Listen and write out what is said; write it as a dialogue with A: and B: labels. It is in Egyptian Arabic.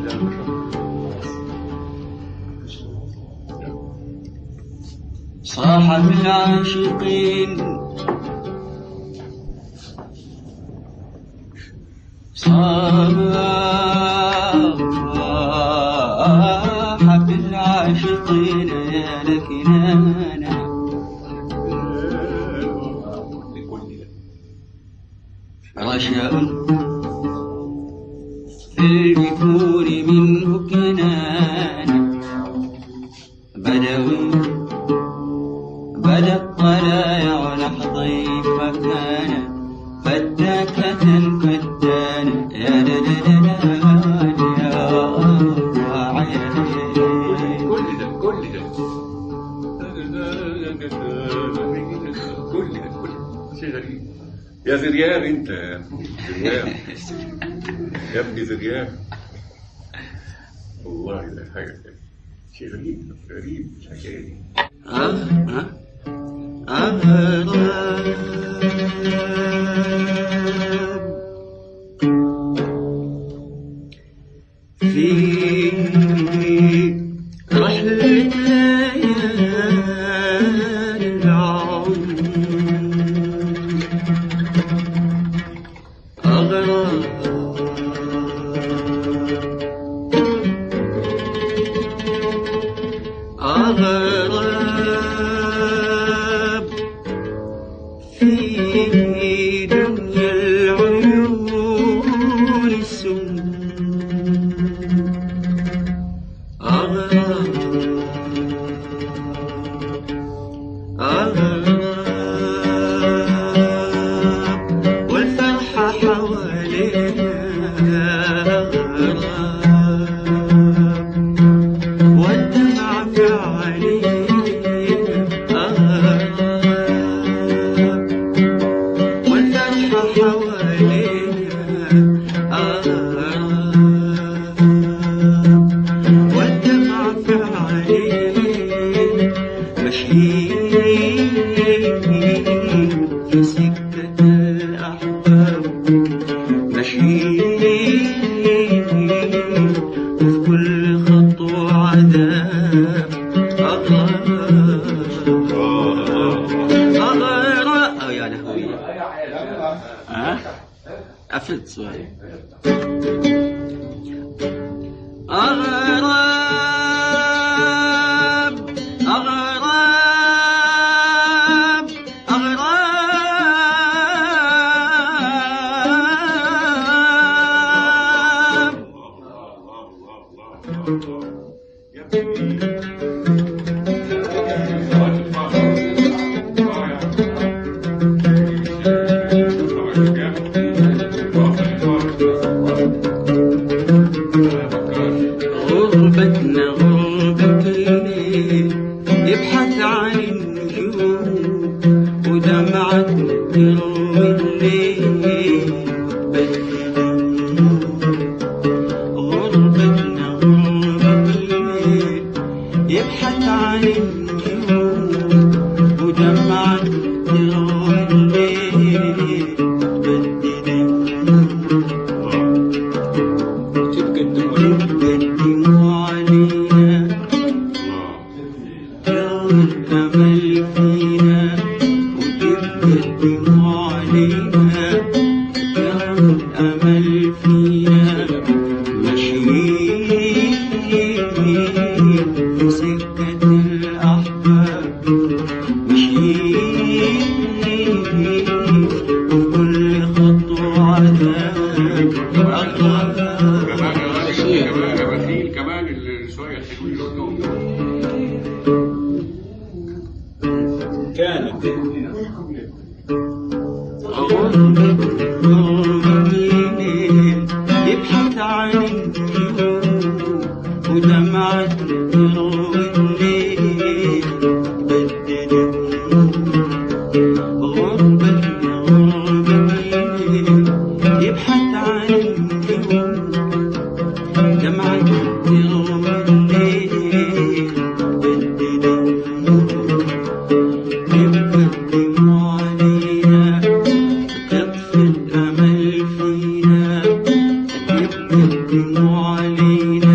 A: صاحب العاشقين صاحب العاشقين يا لك نانا رشا في الجفور منه كنانا بدوي بدا الطلايع لحظي فكان فتاكة فتان يا لا لا لا لا يا عيني
B: كل ده كل ده كل ده كل ده شيء غريب يا زريان انت يا زريان يا ابني زريان والله ده حاجه شيء غريب غريب الحكايه دي
A: أه أه في رحلة ليالي العمر أغرب أغرب في دنيا العيون السم أغرب أغرب والفرحة حوالينا أغرب والدمع في عينينا أغرب والفرحة حوالينا أغرب والدمع في عينينا ماشيين في سكة الأحباب ماشيين وفي كل خطوة عذاب أغرب أغرب أو يا لهوي ها قفلت سؤالي أغرب أغرب أغرب
B: يا ابني
A: غربتنا غربة الليل يبحث عن النجوم ودمعتنا تروي الليل بدل غربتنا غربة الليل يبحث عن النجوم ودمعتنا تروي الليل بدل تقدموا علينا يا الأمل فينا وتقدموا علينا يا الأمل فينا ماشيين في سكة الأحباب ماشيين وفي كل خطوة عذاب أغرب
B: كمان كمان شويه الحلوين دول
C: كانت
A: يبحث عن النجوم ودمعة تروي الليل بدل غربتنا غربة الليل يبحث عن النجوم دمعة تروي الليل بدل يقدموا علينا تطفي الأمل فينا يقدموا علينا